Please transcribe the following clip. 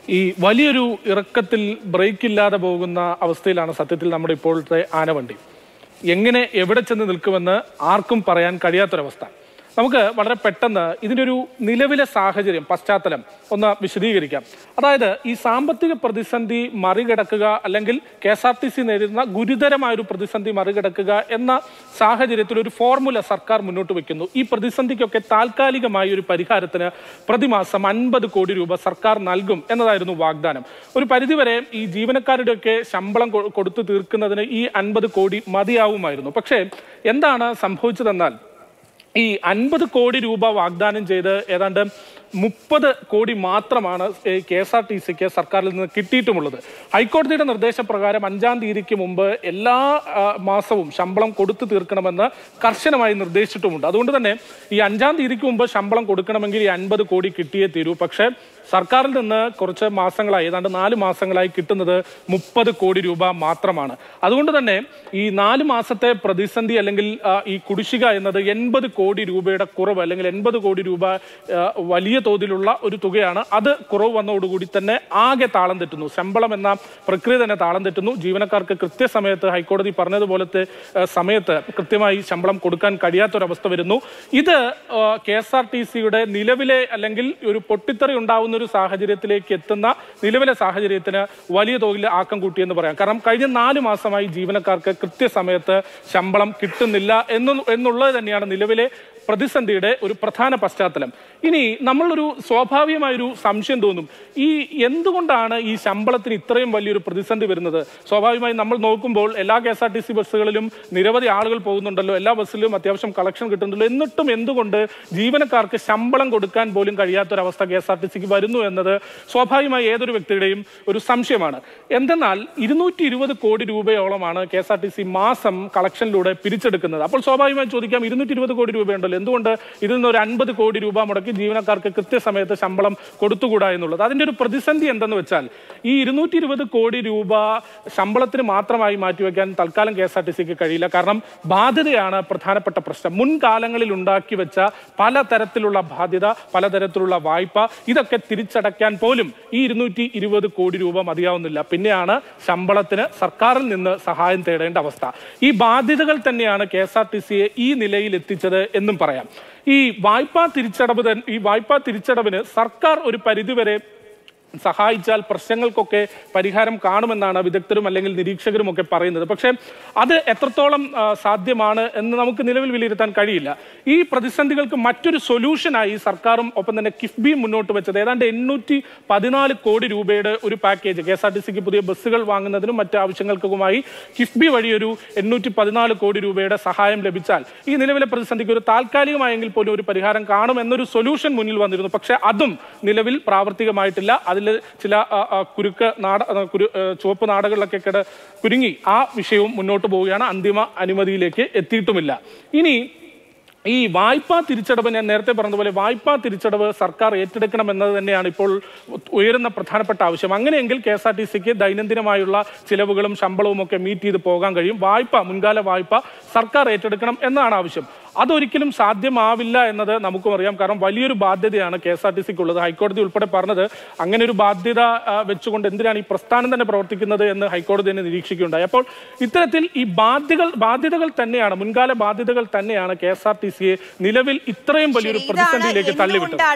ഈ വലിയൊരു ഇറക്കത്തിൽ ബ്രേക്ക് ഇല്ലാതെ പോകുന്ന അവസ്ഥയിലാണ് സത്യത്തിൽ നമ്മുടെ ഇപ്പോഴത്തെ ആനവണ്ടി എങ്ങനെ എവിടെ ചെന്ന് നിൽക്കുമെന്ന് ആർക്കും പറയാൻ കഴിയാത്തൊരവസ്ഥ നമുക്ക് വളരെ പെട്ടെന്ന് ഇതിൻ്റെ ഒരു നിലവിലെ സാഹചര്യം പശ്ചാത്തലം ഒന്ന് വിശദീകരിക്കാം അതായത് ഈ സാമ്പത്തിക പ്രതിസന്ധി മറികടക്കുക അല്ലെങ്കിൽ K S R T C നേരിടുന്ന ഗുരുതരമായ ഒരു പ്രതിസന്ധി മറികടക്കുക എന്ന സാഹചര്യത്തിൽ ഒരു ഫോർമുല സർക്കാർ മുന്നോട്ട് വെക്കുന്നു ഈ പ്രതിസന്ധിക്കൊക്കെ താൽക്കാലികമായ ഒരു പരിഹാരത്തിന് പ്രതിമാസം അൻപത് കോടി രൂപ സർക്കാർ നൽകും എന്നതായിരുന്നു വാഗ്ദാനം ഒരു പരിധിവരെ ഈ ജീവനക്കാരുടെയൊക്കെ ശമ്പളം കൊ- കൊടുത്തു തീർക്കുന്നതിന് ഈ അൻപത് കോടി മതിയാവുമായിരുന്നു പക്ഷേ എന്താണ് സംഭവിച്ചതെന്നാൽ ഈ അൻപത് കോടി രൂപ വാഗ്ദാനം ചെയ്ത് ഏതാണ്ട് മുപ്പത് കോടി മാത്രമാണ് കെ എസ് ആർ ടി സിക്ക് സർക്കാരിൽ നിന്ന് കിട്ടിയിട്ടുമുള്ളത് ഹൈക്കോടതിയുടെ നിർദ്ദേശപ്രകാരം അഞ്ചാം തീയതിക്ക് മുമ്പ് എല്ലാ ആ, മാസവും ശമ്പളം കൊടുത്തു തീർക്കണമെന്ന് കർശനമായി നിർദ്ദേശിച്ചിട്ടുമുണ്ട് അതുകൊണ്ട് തന്നെ ഈ അഞ്ചാം തീയതിക്ക് മുമ്പ് ശമ്പളം കൊടുക്കണമെങ്കിൽ ഈ അൻപത് കോടി കിട്ടിയേ തീരൂ പക്ഷേ സർക്കാരിൽ നിന്ന് കുറച്ച് മാസങ്ങളായി ഏതാണ്ട് നാല് മാസങ്ങളായി കിട്ടുന്നത് മുപ്പത് കോടി രൂപ മാത്രമാണ് അതുകൊണ്ട് തന്നെ ഈ നാല് മാസത്തെ പ്രതിസന്ധി അല്ലെങ്കിൽ ആ, ഈ കുടിശ്ശിക എന്നത് എൺപത് കോടി രൂപയുടെ കുറവ് അല്ലെങ്കിൽ എൺപത് കോടി രൂപ ആ, വലിയ തോതിലുള്ള ഒരു തുകയാണ് അത് കുറവ് വന്നതോടുകൂടി തന്നെ ആകെ താളം തെറ്റുന്നു ശമ്പളം എന്ന പ്രക്രിയ തന്നെ താളം തെറ്റുന്നു ജീവനക്കാർക്ക് കൃത്യസമയത്ത് ഹൈക്കോടതി പറഞ്ഞതുപോലത്തെ ആ, സമയത്ത് കൃത്യമായി ശമ്പളം കൊടുക്കാൻ കഴിയാത്തൊരവസ്ഥ വരുന്നു ഇത് കെ എസ് ആർ ടി സിയുടെ നിലവിലെ അല്ലെങ്കിൽ ഒരു പൊട്ടിത്തെറി ഉണ്ടാവുന്ന ഒരു സാഹചര്യത്തിലേക്ക് എത്തുന്ന നിലവിലെ സാഹചര്യത്തിന് വലിയ തോതിൽ ആക്കം കൂട്ടിയെന്ന് പറയാം കാരണം കഴിഞ്ഞ നാല് മാസമായി ജീവനക്കാർക്ക് കൃത്യസമയത്ത് ശമ്പളം കിട്ടുന്നില്ല എന്ന് എന്നുള്ളത് തന്നെയാണ് നിലവിലെ പ്രതിസന്ധിയുടെ ഒരു പ്രധാന പശ്ചാത്തലം ഇനി നമ്മളൊരു സ്വാഭാവികമായൊരു സംശയം തോന്നും ഈ എന്തുകൊണ്ടാണ് ഈ ശമ്പളത്തിന് ഇത്രയും വലിയൊരു പ്രതിസന്ധി വരുന്നത് സ്വാഭാവികമായും നമ്മൾ നോക്കുമ്പോൾ എല്ലാ K S R T C ബസ്സുകളിലും നിരവധി ആളുകൾ പോകുന്നുണ്ടല്ലോ എല്ലാ ബസ്സിലും അത്യാവശ്യം കളക്ഷൻ കിട്ടുന്നുണ്ടല്ലോ എന്നിട്ടും എന്തുകൊണ്ട് ജീവനക്കാർക്ക് ശമ്പളം കൊടുക്കാൻ പോലും കഴിയാത്തൊരവസ്ഥ കെ എസ് ആർ ടി സിക്ക് വരുന്നു എന്നത് സ്വാഭാവികമായി ഏതൊരു വ്യക്തിയുടെയും ഒരു സംശയമാണ് എന്തെന്നാൽ ഇരുന്നൂറ്റി ഇരുപത് കോടി രൂപയോളമാണ് K S R T C മാസം കളക്ഷനിലൂടെ പിരിച്ചെടുക്കുന്നത് അപ്പോൾ സ്വാഭാവികമായി ചോദിക്കാം ഇരുന്നൂറ്റി ഇരുപത് കോടി രൂപയുണ്ടല്ലോ എന്തുകൊണ്ട് ഇതിൽ നിന്ന് ഒരു അൻപത് കോടി രൂപ മുടക്കി ജീവനക്കാർക്ക് കൃത്യസമയത്ത് ശമ്പളം കൊടുത്തുകൂടാ എന്നുള്ളത് അതിന്റെ ഒരു പ്രതിസന്ധി എന്തെന്ന് വെച്ചാൽ ഈ ഇരുന്നൂറ്റി ഇരുപത് കോടി രൂപ ശമ്പളത്തിന് മാത്രമായി മാറ്റിവെക്കാൻ തൽക്കാലം കെ എസ് ആർ ടി സിക്ക് കഴിയില്ല കാരണം ബാധ്യതയാണ് പ്രധാനപ്പെട്ട പ്രശ്നം മുൻകാലങ്ങളിൽ ഉണ്ടാക്കി വെച്ച പലതരത്തിലുള്ള ബാധ്യത പലതരത്തിലുള്ള വായ്പ ഇതൊക്കെ തിരിച്ചടയ്ക്കാൻ പോലും ഈ ഇരുന്നൂറ്റി ഇരുപത് കോടി രൂപ മതിയാവുന്നില്ല പിന്നെയാണ് ശമ്പളത്തിന് സർക്കാരിൽ നിന്ന് സഹായം തേടേണ്ട അവസ്ഥ ഈ ബാധ്യതകൾ തന്നെയാണ് കെ എസ് ആർ ടി സിയെ ഈ നിലയിൽ എത്തിച്ചത് എന്നും പറയാം ഈ വായ്പാ തിരിച്ചടവ് തൻ- ഈ വായ്പാ തിരിച്ചടവിന് സർക്കാർ ഒരു പരിധിവരെ സഹായിച്ചാൽ പ്രശ്നങ്ങൾക്കൊക്കെ പരിഹാരം കാണുമെന്നാണ് വിദഗ്ധരും അല്ലെങ്കിൽ നിരീക്ഷകരും ഒക്കെ പറയുന്നത് പക്ഷേ അത് എത്രത്തോളം ആ, സാധ്യമാണ് എന്ന് നമുക്ക് നിലവിൽ വിലയിരുത്താൻ കഴിയില്ല ഈ പ്രതിസന്ധികൾക്ക് മറ്റൊരു സൊല്യൂഷനായി സർക്കാരും ഒപ്പം തന്നെ കിഫ്ബിയും മുന്നോട്ട് വെച്ചത് ഏതാണ്ട് എണ്ണൂറ്റി പതിനാല് കോടി രൂപയുടെ ഒരു package K S R T സിക്ക് പുതിയ ബസ്സുകൾ വാങ്ങുന്നതിനും മറ്റ് ആവശ്യങ്ങൾക്കുമായി കിഫ്ബി വഴി ഒരു എണ്ണൂറ്റി പതിനാല് കോടി രൂപയുടെ സഹായം ലഭിച്ചാൽ ഈ നിലവിലെ പ്രതിസന്ധിക്ക് ഒരു താൽക്കാലികമായെങ്കിൽ പോലും ഒരു പരിഹാരം കാണും എന്നൊരു സൊല്യൂഷൻ മുന്നിൽ വന്നിരുന്നു പക്ഷേ അതും നിലവിൽ പ്രാവർത്തികമായിട്ടില്ല അതിൽ ചില ആ, ആ, കുരുക്ക് നാട ആ, കുരു ആ, ചുവപ്പ് നാടകളിലൊക്കെ കിട കുരുങ്ങി ആ വിഷയവും മുന്നോട്ട് പോവുകയാണ് അന്തിമ അനുമതിയിലേക്ക് എത്തിയിട്ടുമില്ല ഇനി ഈ വായ്പാ തിരിച്ചടവ് ഞാൻ നേരത്തെ പറഞ്ഞതുപോലെ വായ്പാ തിരിച്ചടവ് സർക്കാർ ഏറ്റെടുക്കണം എന്നത് തന്നെയാണ് ഇപ്പോൾ ഉയരുന്ന പ്രധാനപ്പെട്ട ആവശ്യം അങ്ങനെയെങ്കിൽ കെ എസ് ആർ ടി സിക്ക് ദൈനംദിനമായുള്ള ചിലവുകളും ശമ്പളവും ഒക്കെ മീറ്റ് ചെയ്ത് പോകാൻ കഴിയും വായ്പ മുൻകാല വായ്പ സർക്കാർ ഏറ്റെടുക്കണം എന്നാണ് ആവശ്യം അതൊരിക്കലും സാധ്യമാവില്ല എന്നത് നമുക്കും അറിയാം കാരണം വലിയൊരു ബാധ്യതയാണ് കെ എസ് ആർ ടി സിക്ക് ഉള്ളത് ഹൈക്കോടതി ഉൾപ്പെടെ പറഞ്ഞത് അങ്ങനെ ഒരു ബാധ്യത ആ, വെച്ചുകൊണ്ട് എന്തിനാണ് ഈ പ്രസ്ഥാനം തന്നെ പ്രവർത്തിക്കുന്നത് എന്ന് ഹൈക്കോടതി തന്നെ നിരീക്ഷിക്കുകയുണ്ടായി അപ്പോൾ ഇത്തരത്തിൽ ഈ ബാധ്യതകൾ ബാധ്യതകൾ തന്നെയാണ് മുൻകാല ബാധ്യതകൾ തന്നെയാണ് കെ എസ് ആർ ടി സിയെ നിലവിൽ ഇത്രയും വലിയൊരു ശരി, ഇതാണ് പ്രതിസന്ധിയിലേക്ക് തള്ളിവിട്ടത് എന്തുകൊണ്ട്